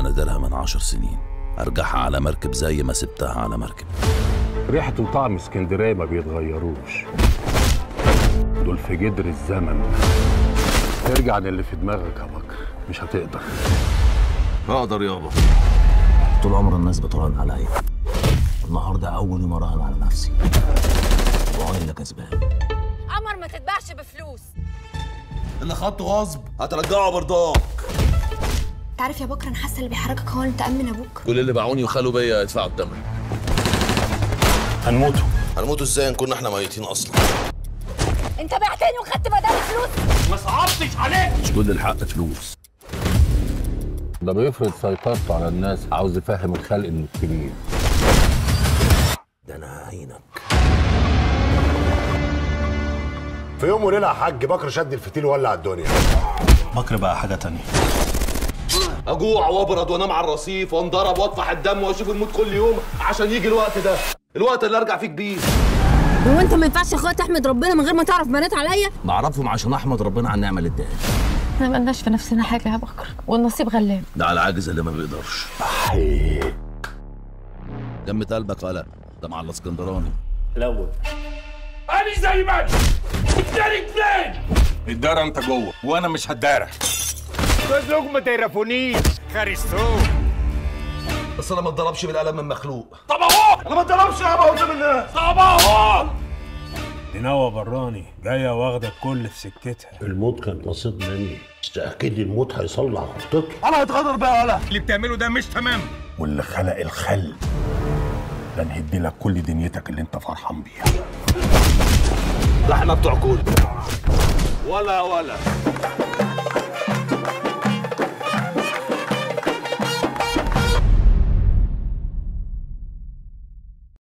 نادرها من عشر سنين ارجعها على مركب زي ما سبتها على مركب ريحة وطعم اسكندرية ما بيتغيروش دول في جدر الزمن ترجع عن اللي في دماغك يا بكر مش هتقدر اقدر يابا طول عمر الناس بتراهن عليا النهارده اول يوم اراهن على نفسي وعلي اللي كسبان عمر ما تتباعش بفلوس اللي خدته غصب هترجعه برضاك انت عارف يا بكر انا حاسه اللي بيحركك هو اللي تامن ابوك كل اللي باعوني وخلوا بيا يدفعوا الثمن هنموتوا هنموت ازاي ان كنا احنا ميتين اصلا انت بعتني وخدت بدل فلوس مش كل الحق فلوس ده بيفرض سيطرته على الناس عاوز يفهم الخلق انه كبير ده انا هعينك في يوم وليله يا حاج بكر شد الفتيل وولع الدنيا بكر بقى حاجه تانية اجوع وابرد وانام على الرصيف وانضرب واطفح الدم واشوف الموت كل يوم عشان يجي الوقت ده الوقت اللي ارجع فيه كبير هو انت ما ينفعش يا اخويا تحمد ربنا من غير ما تعرف بنات عليا بعرفهم عشان احمد ربنا على النعمه اللي اداها احنا ملناش في نفسنا حاجة يا بكر والنصيب غلاب ده على العاجز اللي ما بيقدرش جمة قلبك ولا ده مع الاسكندراني الدار انت جوه وانا مش هتدارى بس انا ما اتضربش بالقلم من مخلوق طب اهو انا ما اتضربش يابا قدام الناس دي نوى براني جايه واخده الكل في سكتها الموت كان نصيب مني بس اكيد الموت هيصلح خطته انا هتغدر بقى ولا اللي بتعمله ده مش تمام واللي خلق الخل ده نهدي لك كل دنيتك اللي انت فرحان بيها ده احنا بتوع كل ولا ولا